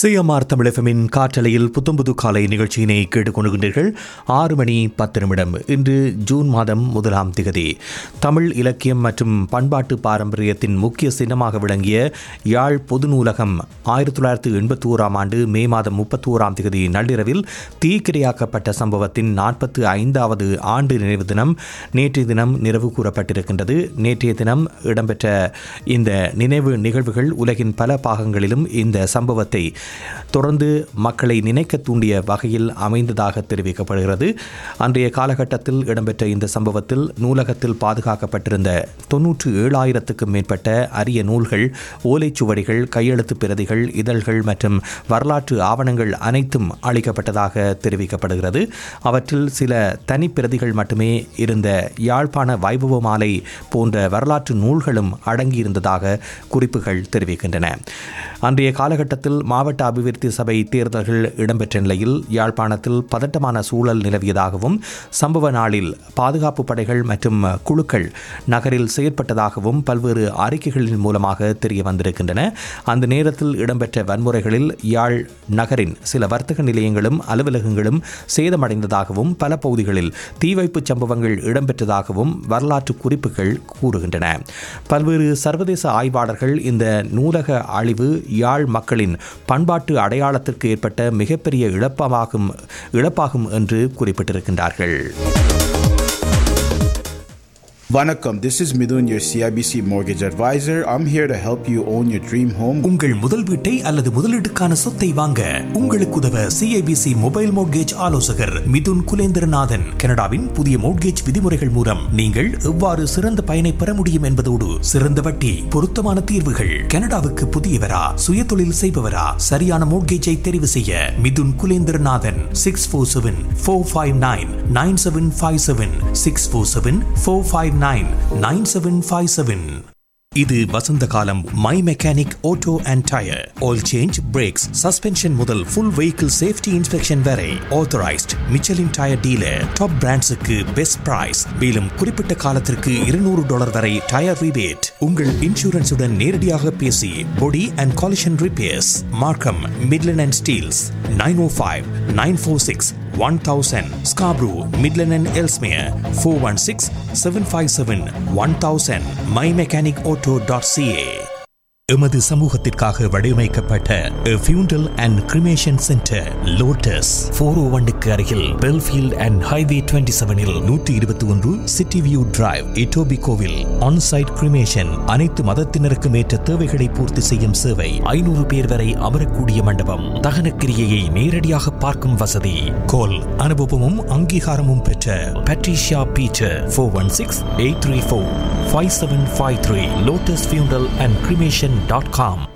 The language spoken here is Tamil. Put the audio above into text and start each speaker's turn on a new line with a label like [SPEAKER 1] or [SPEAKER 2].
[SPEAKER 1] சிஎம்ஆர் தமிழகமின் காற்றலையில் புத்தம்புது காலை நிகழ்ச்சியினை கேட்டுக்கொண்டுகின்றீர்கள் ஆறு மணி பத்து நிமிடம் இன்று ஜூன் மாதம் முதலாம் திகதி தமிழ் இலக்கியம் மற்றும் பண்பாட்டு பாரம்பரியத்தின் முக்கிய சின்னமாக விளங்கிய யாழ் பொது நூலகம் ஆயிரத்தி தொள்ளாயிரத்தி எண்பத்தி ஓராம் ஆண்டு மே மாதம் முப்பத்தி ஓராம் திகதி நள்ளிரவில் தீக்கிரையாக்கப்பட்ட சம்பவத்தின் நாற்பத்தி ஐந்தாவது ஆண்டு நினைவு தினம் நேற்றைய தினம் நிறைவு கூறப்பட்டிருக்கின்றது நேற்றைய தினம் இடம்பெற்ற இந்த நினைவு நிகழ்வுகள் உலகின் பல பாகங்களிலும் இந்த சம்பவத்தை தொடர்ந்து மக்களை நினைக்க தூண்டிய வகையில் அமைந்ததாக தெரிவிக்கப்படுகிறது அன்றைய காலகட்டத்தில் இடம்பெற்ற இந்த சம்பவத்தில் நூலகத்தில் பாதுகாக்கப்பட்டிருந்த தொன்னூற்று ஏழாயிரத்துக்கும் மேற்பட்ட அரிய நூல்கள் ஓலைச்சுவடிகள் கையெழுத்து பிரதிகள் இதழ்கள் மற்றும் வரலாற்று ஆவணங்கள் அனைத்தும் அளிக்கப்பட்டதாக தெரிவிக்கப்படுகிறது அவற்றில் சில தனிப்பிரதிகள் மட்டுமே இருந்த யாழ்ப்பாண வைபவ மாலை போன்ற வரலாற்று நூல்களும் அடங்கியிருந்ததாக குறிப்புகள் தெரிவிக்கின்றன அன்றைய காலகட்டத்தில் மாவட்ட அபிவிருத்தி சபை தேர்தல்கள் இடம்பெற்ற நிலையில் யாழ்ப்பாணத்தில் பதட்டமான சூழல் நிலவியதாகவும் சம்பவ நாளில் பாதுகாப்பு படைகள் மற்றும் குழுக்கள் நகரில் செயற்பட்டதாகவும் பல்வேறு அறிக்கைகளின் மூலமாக தெரிய வந்திருக்கின்றன அந்த நேரத்தில் இடம்பெற்ற வன்முறைகளில் யாழ் நகரின் சில வர்த்தக நிலையங்களும் அலுவலகங்களும் சேதமடைந்ததாகவும் பல பகுதிகளில் தீ வைப்பு சம்பவங்கள் இடம்பெற்றதாகவும் வரலாற்று குறிப்புகள் கூறுகின்றன பல்வேறு சர்வதேச ஆய்வாளர்கள் இந்த நூலக அழிவு யாழ் மக்களின் பண்பாட்டு அடையாளத்திற்கு ஏற்பட்ட மிகப்பெரிய இழப்பமாகும் இழப்பாகும் என்று குறிப்பிட்டிருக்கின்றார்கள்
[SPEAKER 2] Vanakkam, this is Midun, your CIBC mortgage advisor. I'm here to help you own your dream home.
[SPEAKER 1] உங்கள் முதல் வீட்டை அல்லது முதலீட்டுக்கான சொத்தை வாங்க உங்களுக்கு உதவ சிஐபிசி மொபைல் மோட்கேஜ் ஆலோசகர் மிதுன் குலேந்திரநாதன் கனடாவின் புதிய மோட்கேஜ் விதிமுறைகள் மூலம் நீங்கள் எவ்வாறு சிறந்த பயனை பெற முடியும் என்பதோடு சிறந்த வட்டி பொருத்தமான தீர்வுகள் கனடாவுக்கு புதியவரா சுயதொழில் செய்பவரா சரியான மோட்கேஜை தெரிவு செய்ய Mithun Kulendranathan six four seven four five nine nine seven five seven six four seven four five nine nine seven five seven இது வசந்த காலம் my mechanic auto and tyre oil change brakes suspension முதல் ஃபுல் வெஹிக்கிள் சேஃப்டி இன்ஸ்பெக்ஷன் வரை authorised Michelin tyre dealer top பிராண்ட்ஸுக்கு பெஸ்ட் பிரைஸ் மேலும் குறிப்பிட்ட காலத்திற்கு இருநூறு டாலர் வரை டயர் ரிபேட் உங்கள் இன்சூரன்ஸுடன் நேரடியாக பேசி body and collision repairs Markham Midland and Steeles nine O five nine four six one thousand Scarborough Midland and Ellesmere four one six seven five seven one thousand my mechanic auto dot CA எமது சமூகத்திற்காக வடிவமைக்கப்பட்ட funeral and cremation centre Lotus four O ஒன்னுக்கு அருகில் பெல்ஃபீல்ட் அண்ட் ஹைவே டுவெண்ட்டி செவனில் நூற்றி இருபத்தி ஒன்று சிட்டி வியூ டிரைவ் இட்டோபி கோவில் ஆன்சைட் கிரிமேஷன் அனைத்து மதத்தினருக்கும் ஏற்ற தேவைகளை பூர்த்தி செய்யும் சேவை ஐநூறு பேர் வரை அமரக்கூடிய மண்டபம் தகனக்கிரியையை நேரடியாக பார்க்கும் வசதி கோல் அனுபவமும் அங்கீகாரமும் பெற்ற Patricia Beecher four one six eight three four five seven five three Lotus funeral and cremation dot com